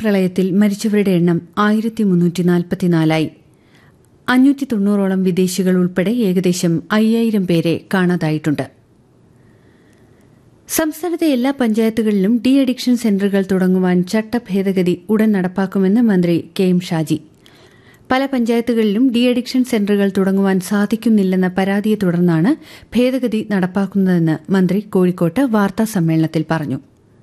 പ്രളയത്തിൽ മരിച്ചവരുടെ എണ്ണം ആയിരത്തി മുന്നൂറ്റി നാൽപ്പത്തിനാലായി അഞ്ഞൂറ്റി തൊണ്ണൂറോളം വിദേശികൾ ഉൾപ്പെടെ ഏകദേശം അയ്യായിരം പേരെ കാണാതായിട്ടുണ്ട് സംസ്ഥാനത്തെ എല്ലാ പഞ്ചായത്തുകളിലും ഡി അഡിക്ഷൻ സെന്ററുകൾ തുടങ്ങുവാൻ ചട്ടഭേദഗതി ഉടൻ നടപ്പാക്കുമെന്ന് മന്ത്രി കെ എം ഷാജി പല പഞ്ചായത്തുകളിലും ഡി അഡിക്ഷൻ സെന്ററുകൾ തുടങ്ങുവാൻ സാധിക്കുന്നില്ലെന്ന പരാതിയെ തുടർന്നാണ് ഭേദഗതി നടപ്പാക്കുന്നതെന്ന് മന്ത്രി കോഴിക്കോട്ട് വാർത്താ സമ്മേളനത്തിൽ പറഞ്ഞു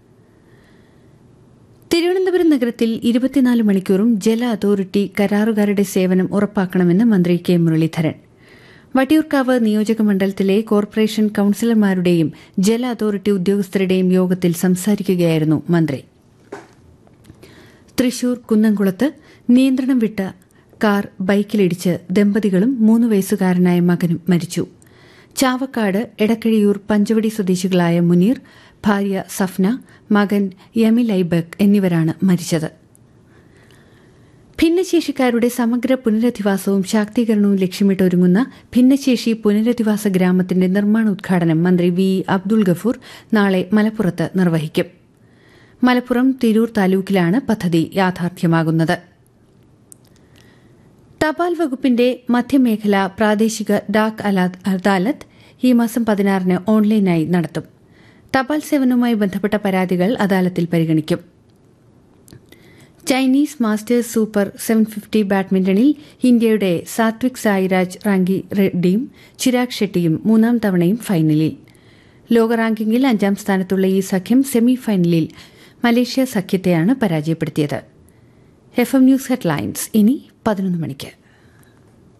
തിരുവനന്തപുരം നഗരത്തിൽ ഇരുപത്തിനാല് മണിക്കൂറും ജല അതോറിറ്റി കരാറുകാരുടെ സേവനം ഉറപ്പാക്കണമെന്ന് മന്ത്രി കെ മുരളീധരൻ വട്ടിയൂർക്കാവ് നിയോജക മണ്ഡലത്തിലെ കോർപ്പറേഷൻ കൌൺസിലർമാരുടെയും ജല അതോറിറ്റി ഉദ്യോഗസ്ഥരുടെയും യോഗത്തിൽ സംസാരിക്കുകയായിരുന്നു മന്ത്രി തൃശൂർ കുന്നംകുളത്ത് നിയന്ത്രണം വിട്ട കാർ ബൈക്കിലിടിച്ച് ദമ്പതികളും മൂന്ന് വയസ്സുകാരനായ മകനും മരിച്ചു ചാവക്കാട് എടക്കഴിയൂർ പഞ്ചവടി സ്വദേശികളായ മുനീർ ഭാര്യ സഫ്ന മകൻ യമിൽ ഐബക് എന്നിവരാണ് മരിച്ചത് ഭിന്നശേഷിക്കാരുടെ സമഗ്ര പുനരധിവാസവും ശാക്തീകരണവും ലക്ഷ്യമിട്ട് ഒരുങ്ങുന്ന ഭിന്നശേഷി പുനരധിവാസ ഗ്രാമത്തിന്റെ നിർമ്മാണ ഉദ്ഘാടനം മന്ത്രി വി അബ്ദുൾ ഗഫൂർ നാളെ മലപ്പുറത്ത് നിർവഹിക്കും മലപ്പുറം തിരൂർ താലൂക്കിലാണ് പദ്ധതി യാഥാർത്ഥ്യമാകുന്നത് തപാൽ വകുപ്പിന്റെ മധ്യമേഖല പ്രാദേശിക ഡാക് അദാലത്ത് ഈ മാസം പതിനാറിന് ഓൺലൈനായി നടത്തും തപാൽ സേവനവുമായി ബന്ധപ്പെട്ട പരാതികൾ അദാലത്തിൽ പരിഗണിക്കും Chinese masters super seven fifty ബാഡ്മിന്റണിൽ ഇന്ത്യയുടെ സാത്വിക് സായിരാജ് റാങ്കി റെഡ്ഡിയും ചിരാഗ് ഷെട്ടിയും മൂന്നാം തവണയും ഫൈനലിൽ ലോക റാങ്കിങ്ങിൽ അഞ്ചാം സ്ഥാനത്തുള്ള ഈ സഖ്യം സെമി ഫൈനലിൽ മലേഷ്യ സഖ്യത്തെയാണ് പരാജയപ്പെടുത്തിയത് എഫ് എം ന്യൂസ് ഹെഡ്ലൈൻസ് ഇനി പതിനൊന്ന് മണിക്ക്